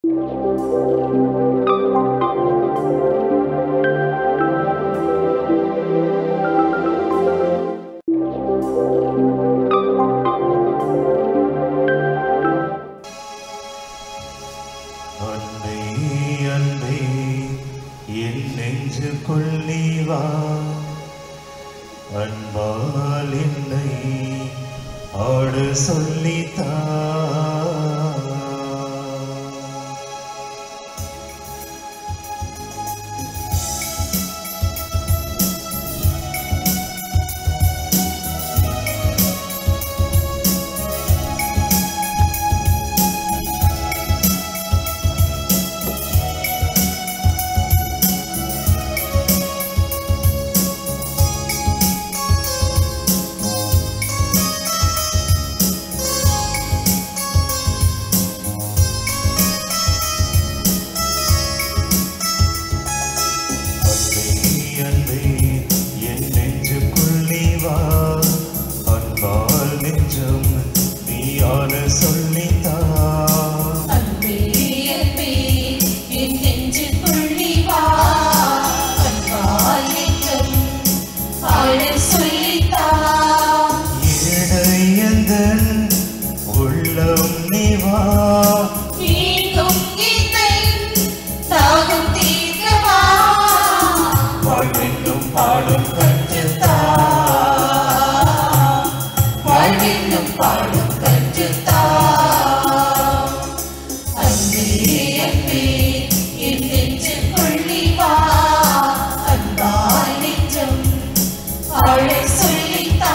அன்பே அன்பே என் நெஞ்சுக்குள் நீ வா அன்பால் என்னை ஆடு சொல்லித்தா அன்பே அன்பே என் நெஞ்சுக்குள் நீ வா அன்பால் நெஞ்சம் நீ ஆடு சொல்லித்தா அன்பே அன்பே என் நெஞ்சுக்குள் நீ வா அன்பால் நெஞ்சம் ஆடச் சொல்லித்தா இடையந்தன் உள்ளம் நீ வா மீண்டும் என்னை தாகம் தீர்க்கவா வாழ்வென்னும் பாடும் கற்றுத்தா வாழ்வென்னும் பாடும் கற்றுத்தா அன்பே அன்பே என் நெஞ்சுக்குள் நீ வா அன்பால் நெஞ்சம் ஆடச் சொல்லித்தா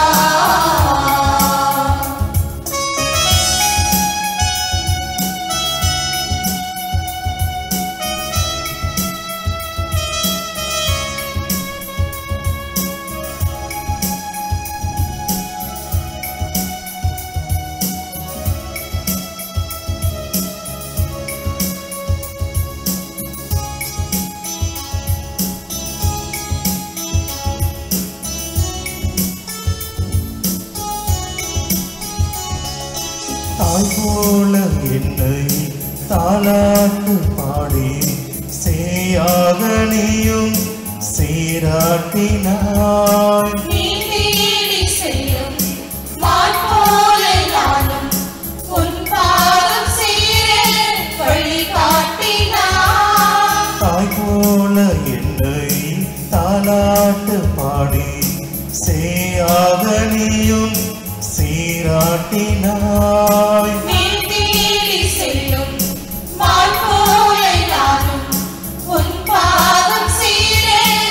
தாய் போல என்னை தாலாட்டு பாடி சேயாக நீயும் சீராட்டினாய் நீ தேடி செல்லும் மான் போல நானும் உன் பாதம் சேர வழிகாட்டினாய். தாய் போல என்னை தாலாட்டு பாடி சேயாக நீயும் சீராட்டினாய் நீ தேடி செல்லும் மான் போல நானும் உன் பாதம் சேர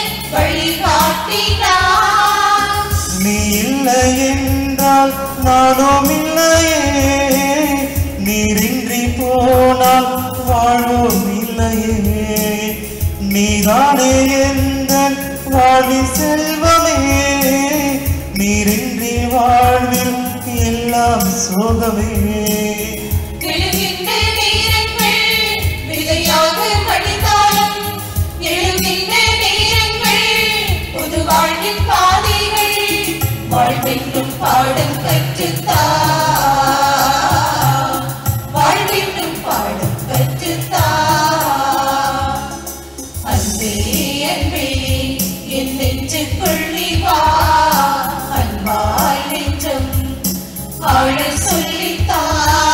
வழிகாட்டினாய். நீ இல்லை என்றால் நானும் இல்லையே நீரின்றி போனால் வாழ்வோம் இல்லையே நீதானே எந்த வாழ்வின் செல்வமே நீரின்றி வாழ்வில் எல்லாம் சோகமே எழுகின்ற நேரங்கள் விதையாக படித்தாலும் எழுகின்ற நேரங்கள் புது வாழ்வின் பாதைகள் வாழ்வென்றும் பாடம் கற்றுத்தா வாழ்வென்றும் பாடம் கற்றுத்தா அன்பே அன்பே என் நெஞ்சுக்குள் நீ வா அன்பால் நெஞ்சம் ஆழ சொல்லித்தா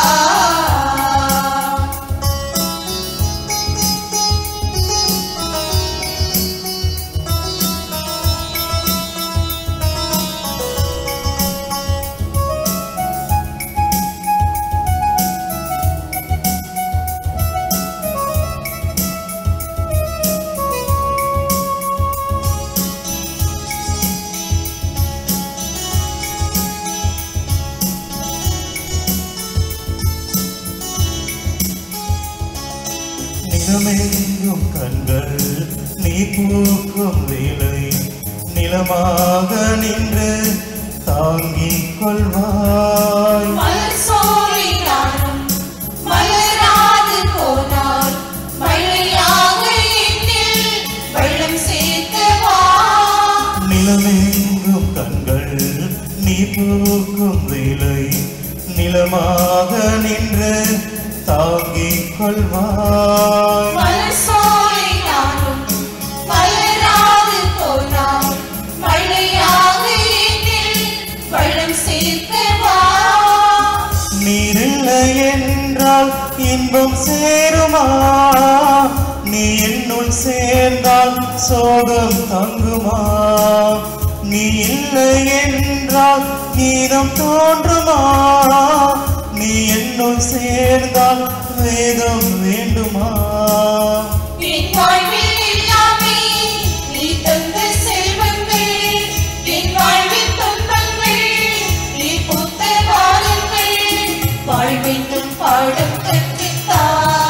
நிலமெங்கும் கண்கள் நீ பூக்கும் வேலை நிலமாக நின்று தாங்கிக் கொள்வாய் மலர் சோலை நானும் மலராது போனால் மழையாக என்னில் வெள்ளம் சேர்க்கவா நிலமெங்கும் கண்கள் நீ பூக்கும் வேலை நிலமாக நின்று தாங்கிக் கொள்வாய் மலர்சோலை நானும் மலராது போனால் மழையாக என்னில் வளம் சேர்க்கவா நீரில்லை என்றால் இன்பம் சேருமா நீ என்னுள் சேர்ந்தால் சோகம் தங்குமா நீ இல்லை என்றால் கீதம் தோன்றுமா நீ என்னுள் சேர்ந்தால் வேதம் வேண்டுமா என் வாழ்வில் எல்லாமே நீ தந்த செல்வங்கள் என் வாழ்வின் துன்பங்கள் நீ பூத்த வாரங்கள் வாழ்வென்னும் பாடம் கற்றுத்தா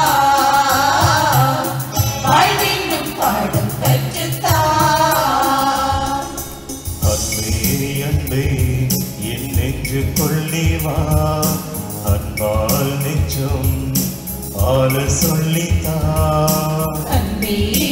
வாழ்வென்னும் பாடம் கற்றுத்தா அன்பே அன்பே என் நெஞ்சு கொள்ளிவா அன்பால் நெஞ்சம் ஆள சொல்லித்தா அன்பே